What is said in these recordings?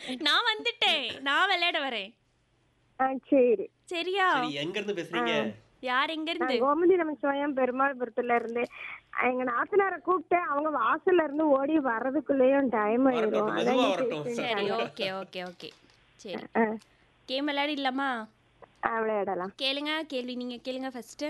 நான் வந்துட்டேன் நான் விளையாட வரேன் ஆ சரி சரியா சரி எங்க இருந்து பேசுறீங்க யார் எங்க இருந்து நான் கோமதி நமச்சிவாயம் பெருமாள்புரத்துல இருந்து எங்க நாத்தனாரை கூப்பிட்டு அவங்க வாசல்ல இருந்து ஓடி வர்றதுக்குள்ளேயும் டைம் ஆயிடும் வரட்டும், அதான் மெதுவா நீ வரட்டும். பேசுங்க. சரி ஓகே ஓகே ஓகே சரி ஆ, கேம் விளையாடிடலாமா ஆ, விளையாடலாம் கேளுங்க கேள்வி நீங்க கேளுங்க ஃபர்ஸ்ட்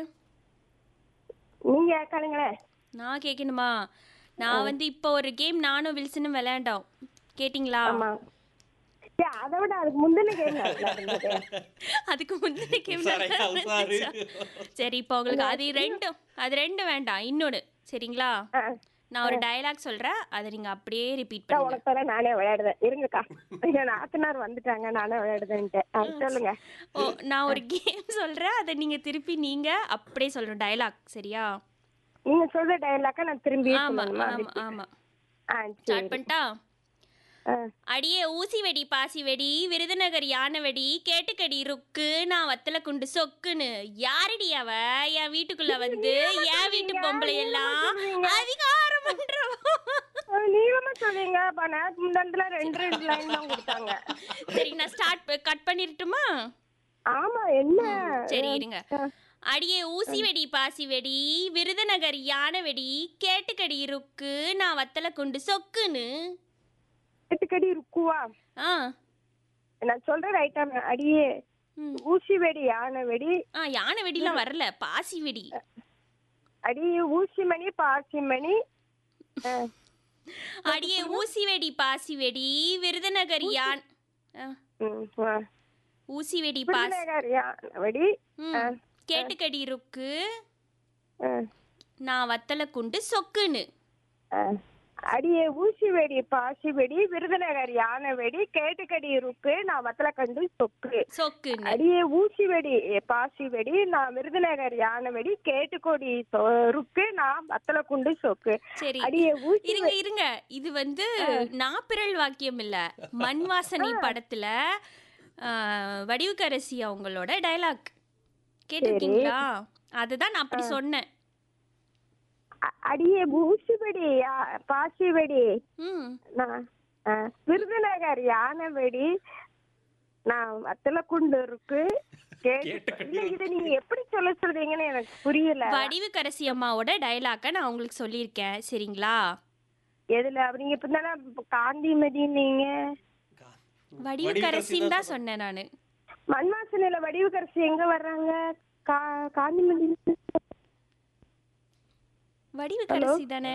நீங்க கேளுங்களேன் நான் கேட்கணுமா நான் வந்து இப்போ ஒரு கேம் நானும் வில்சனும் விளையாண்டோம் கேட்டிங்களா ஆமா ஏய், அதை விட அதுக்கு முந்தின கேம் நல்லா இருந்தது அதுக்கு முந்தின கேம் உஷாரையா, உஷாரு. சரி இப்போ உங்களுக்கு அது ரெண்டும் அது ரெண்டும் வேண்டாம் இன்னொன்னு சரிங்களா ஆ, நான் ஒரு டயலாக் சொல்றேன் அதை நீங்க அப்படியே ரிப்பீட் நான் பண்ணுங்க உனக்கு தர நானே விளையாடுறேன் இருங்கக்கா எங்க நாத்தனார் வந்துட்டாங்க நானே விளையாடுதேன்ட்டு ஆ, சொல்லுங்க ஓ நான் ஒரு கேம் சொல்றேன் அதை நீங்க திருப்பி நீங்க அப்படியே சொல்லணும் டயலாக் சரியா நீங்க சொல்ற டயலாக்க நான் திரும்பி ஆமா சொல்லணுமா ஆமா ஆமா ஆ சரி ஸ்டார்ட் பண்ணிட்டா ஆ, அடியே ஊசி வெடி பாசி வெடி விருதுநகர் யானை வெடி கேட்டுக்கடி ருக்கு நான் வத்தல குண்டு சொக்குன்னு யாரடி அவ என் வீட்டுக்குள்ள வந்து என் வீட்டு பொம்பளை எல்லாம் அதிகாரம் பண்றவ ஆ, நீளமா சொல்றீங்க அப்ப நேரத்துக்கு முந்தானத்துல ரெண்டு ரெண்டு லைன் தான் கொடுத்தாங்க சரி நான் ஸ்டார்ட் கட் பண்ணிரட்டுமா ஆமா என்ன சரி இருங்க அடியே ஊசி வெடி பாசி வெடி விருதுநகர் யானை வெடி கேட்டுக்கடி ருக்கு நான் வத்தல குண்டு சொக்குன்னு எட்டுக்கடி இருக்குவா ஆ நான் சொல்றேன் ரைட்டா அடியே ம். ஊசி வெடி யானை வெடி ஆ யானை வெடிலாம் வரல பாசி வெடி அடி ஊசி மணி பாசி மணி ஆ, அடியே ஊசி வெடி பாசி வெடி விருதுநகர் யான் ஆ, ம், ஆ. ஊசி வெடி பாசி விருதுநகர் யானை வெடி ஆ, ம் கேட்டுக்கடி ருக்கு ஆ, நான் வத்தல குண்டு சொக்குன்னு ஆ. அடியே ஊசி வெடி பாசி வெடி விருதுநகர் யானை வெடி கேட்டுக்கடி இருக்கு நான் வத்தல கண்டு சொக்கு சொக்குன்னு அடியே ஊசி வெடி பாசி வெடி நான் விருதுநகர் யானை வெடி கேட்டுக்கொடி சொருக்கு நான் வத்தல குண்டு சொக்கு சரி அடியே ஊசி இருங்க இருங்க இது வந்து நாப்பிரல் வாக்கியம் இல்ல மண் வாசனை படத்துல ஆ, வடிவுக்கரசி அவங்களோட டயலாக் கேட்டிருக்கீங்களா அதுதான் நான் அப்படி சொன்னேன் அ- அடியே ஊசி வெடி யா- பாசி வெடி ம் நான் ஆ, விருதுநகர் யானை வெடி நான் வத்தல குண்டு இருக்கு கேட்டு இல்ல, இதை நீங்க எப்படி சொல்ல சொல்றீங்கன்னு எனக்கு புரியல வடிவுக்கரசி அம்மாவோட டயலாக்க நான் உங்களுக்கு சொல்லியிருக்கேன் சரிங்களா எதுல நீங்க இப்ப தானே காந்திமதி நீங்க வடிவுக்கரசின்னு தான் சொன்னேன் நானு மண்வாசனையில வடிவுக்கரசி எங்க வர்றாங்க கா காந்திமதி வடிவுக்கரசி தானே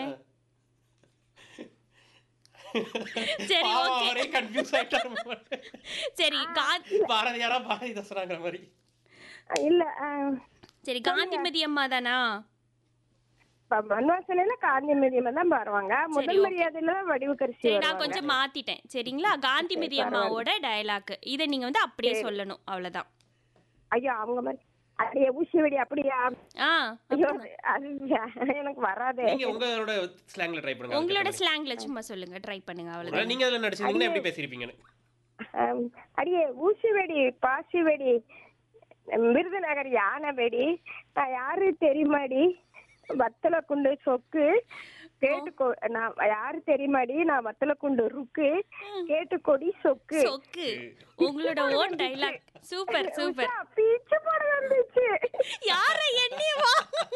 சரி பாவம், ஓகே அவரே கன்ஃபியூஸ் ஆயிட்டாரு சரி கா பாரதியாரா பாரதிதாசனாங்கிற மாதிரி இல்ல ஆ, சரி காந்திமதி அம்மா தானா இப்ப மண்வாசனையில காந்திமதி தான் வருவாங்க முதல் okay. மரியாதையில வடிவுக்கரசி சரி நான் வருவாங்க கொஞ்சம் மாத்திட்டேன் சரிங்களா காந்திமதி அம்மாவோட டயலாக் இதை நீங்க வந்து அப்படியே சொல்லணும் அவ்வளவுதான் ஐயோ அவங்க மாதிரி அப்படியே ஊசி வெடி அப்படியா ஆ ஐயோ அது எனக்கு வராதே நீங்க உங்களோட ஸ்லாங்ல ட்ரை பண்ணுங்க உங்களோட ஸ்லாங்ல சும்மா சொல்லுங்க ட்ரை பண்ணுங்க ஒருவேளை அவ்வளவுதான் நீங்க அதுல நடிச்சிருந்தீங்கன்னா எப்படி பேசிருப்பீங்கன்னு ஆம், அடியே ஊசி வெடி பாசி வெடி விருதுநகர் யானை வெடி நான் யாரு தெரியுமாடி வத்தல குண்டு சொக்கு கேட்டுக்கோ நான் யாரு தெரியுமாடி நான் வத்தல குண்டு ருக்கு கேட்டுக்கொடி சொக்கு சொக்கு உங்களோட own dialogue super super Usha, பீச்சு போட வந்துச்சு யார எண்ணியவா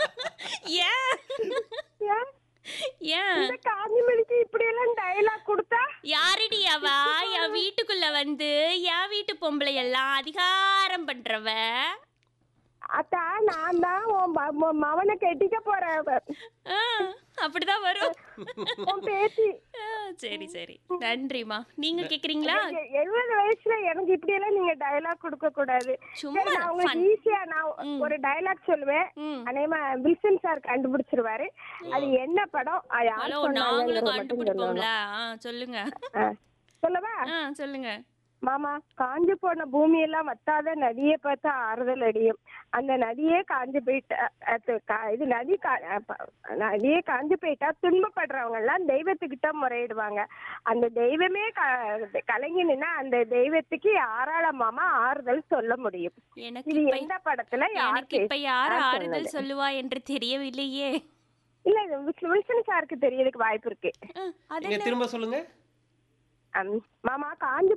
ஏன் ஏன்? ஏன் இந்த காந்திமதிக்கு இப்படி எல்லாம் டயலாக் கொடுத்தா யாரடி அவ என் வீட்டுக்குள்ள வந்து என் வீட்டு பொம்பளை எல்லாம் அதிகாரம் பண்றவ அத்தா நான் தான் உன் ம- உன் மவனை கெட்டிக்க போறேன் ஆ, அப்படிதான் வரும் உன் பேத்தி ஆ, சரி சரி நன்றிமா நீங்க கேக்குறீங்களா எ- எழுபது வயசுல எனக்கு இப்படி எல்லாம் நீங்க டயலாக் கொடுக்க கூடாது சும்மா சரி, நான் உங்களுக்கு fun. ஈஸியா நான் ஒரு டயலாக் சொல்லுவேன் ம். அநேகமா வில்சன் சார் கண்டுபிடிச்சிருவாரு அது என்ன படம் அது யார் ஹலோ சொன்னாங்கங்கிறத நாங்களும் மட்டும் கண்டுபிடிப்போம்ல ஆ சொல்லுங்க ஆ, சொல்லவா ஆ சொல்லுங்க மாமா காஞ்சு போன பூமியெல்லாம் வத்தாத நதியை பார்த்தா ஆறுதல் அடியும் அந்த நதியே காஞ்சு போயிட்டா அது கா- இது நதி கா- அப்ப, நதியே காஞ்சு போயிட்டா துன்பப்படுறவங்க எல்லாம் தெய்வத்துக்கிட்ட முறையிடுவாங்க அந்த தெய்வமே க- கலங்கி நின்னா அந்த தெய்வத்துக்கு யாரால மாமா ஆறுதல் சொல்ல முடியும் எனக்கு இது இப்ப எந்த படத்துல யார் எனக்கு இப்ப யார் யார் ஆறுதல் சொன்னது? சொல்லுவா என்று தெரியவில்லையே இல்ல இது வில்ச- வில்சன் சாருக்கு தெரியறதுக்கு வாய்ப்பு இருக்கு ஆ, அது நீங்க திரும்ப சொல்லுங்க அம், மாமா காஞ்சு